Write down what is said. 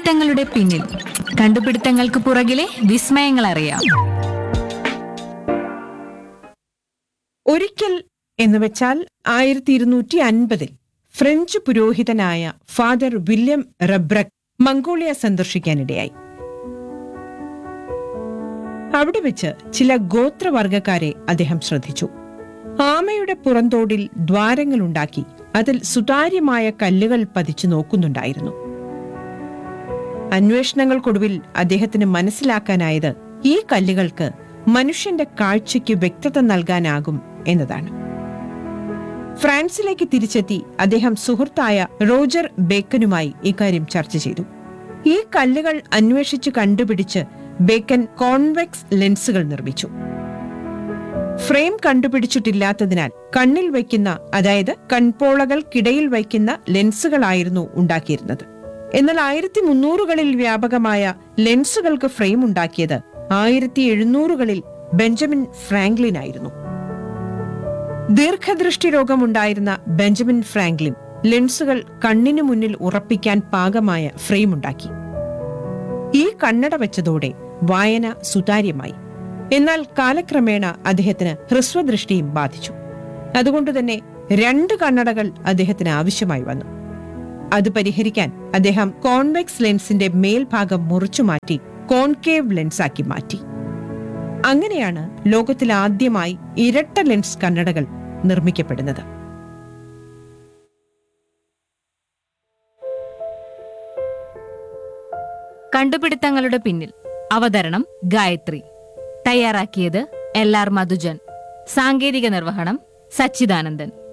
കണ്ടുപിടുത്തങ്ങളുടെ പിന്നിൽ കണ്ടുപിടുത്തങ്ങൾക്ക് പുറകിലെ വിസ്മയങ്ങൾ അറിയാം ഒരിക്കൽ എന്ന് വെച്ചാൽ ആയിരത്തി ഇരുന്നൂറ്റി അൻപതിൽ ഫ്രഞ്ച് പുരോഹിതനായ ഫാദർ വില്യം റബ്രക് മംഗോളിയ സന്ദർശിക്കാനിടയായി അവിടെ വെച്ച് ചില ഗോത്രവർഗക്കാരെ അദ്ദേഹം ശ്രദ്ധിച്ചു ആമയുടെ പുറന്തോടിൽ ദ്വാരങ്ങളുണ്ടാക്കി അതിൽ സുതാര്യമായ കല്ലുകൾ പതിച്ചു നോക്കുന്നുണ്ടായിരുന്നു അന്വേഷണങ്ങൾക്കൊടുവിൽ അദ്ദേഹത്തിന് മനസ്സിലാക്കാനായത് ഈ കല്ലുകൾക്ക് മനുഷ്യന്റെ കാഴ്ചയ്ക്ക് വ്യക്തത നൽകാനാകും എന്നതാണ് ഫ്രാൻസിലേക്ക് തിരിച്ചെത്തി അദ്ദേഹം സുഹൃത്തായ റോജർ ബേക്കനുമായി ഇക്കാര്യം ചർച്ച ചെയ്തു ഈ കല്ലുകൾ അന്വേഷിച്ച് കണ്ടുപിടിച്ച് ബേക്കൻ കോൺവെക്സ് ലെൻസുകൾ നിർമ്മിച്ചു ഫ്രെയിം കണ്ടുപിടിച്ചിട്ടില്ലാത്തതിനാൽ കണ്ണിൽ വയ്ക്കുന്ന അതായത് കൺപോളകൾക്കിടയിൽ വയ്ക്കുന്ന ലെൻസുകളായിരുന്നു ഉണ്ടാക്കിയിരുന്നത് എന്നാൽ ആയിരത്തി മുന്നൂറുകളിൽ വ്യാപകമായ ലെൻസുകൾക്ക് ഫ്രെയിം ഉണ്ടാക്കിയത് ആയിരത്തി എഴുന്നൂറുകളിൽ ബെഞ്ചമിൻ ഫ്രാങ്ക്ലിൻ ആയിരുന്നു ദീർഘദൃഷ്ടി രോഗമുണ്ടായിരുന്ന ബെഞ്ചമിൻ ഫ്രാങ്ക്ലിൻ ലെൻസുകൾ കണ്ണിനു മുന്നിൽ ഉറപ്പിക്കാൻ പാകമായ ഫ്രെയിം ഉണ്ടാക്കി ഈ കണ്ണട വെച്ചതോടെ വായന സുതാര്യമായി എന്നാൽ കാലക്രമേണ അദ്ദേഹത്തിന് ഹ്രസ്വദൃഷ്ടിയും ബാധിച്ചു അതുകൊണ്ടുതന്നെ രണ്ട് കണ്ണടകൾ അദ്ദേഹത്തിന് ആവശ്യമായി വന്നു അത് പരിഹരിക്കാൻ അദ്ദേഹം കോൺവെക്സ് ലെൻസിന്റെ മേൽഭാഗം മുറിച്ചു മാറ്റി കോൺകേവ് ലെൻസാക്കി മാറ്റി അങ്ങനെയാണ് ലോകത്തിൽ ആദ്യമായി ഇരട്ട ലെൻസ് കണ്ണടകൾ നിർമ്മിക്കപ്പെടുന്നത് കണ്ടുപിടുത്തങ്ങളുടെ പിന്നിൽ അവതരണം ഗായത്രി തയ്യാറാക്കിയത് എൽ ആർ മധുജൻ സാങ്കേതിക നിർവഹണം സച്ചിദാനന്ദൻ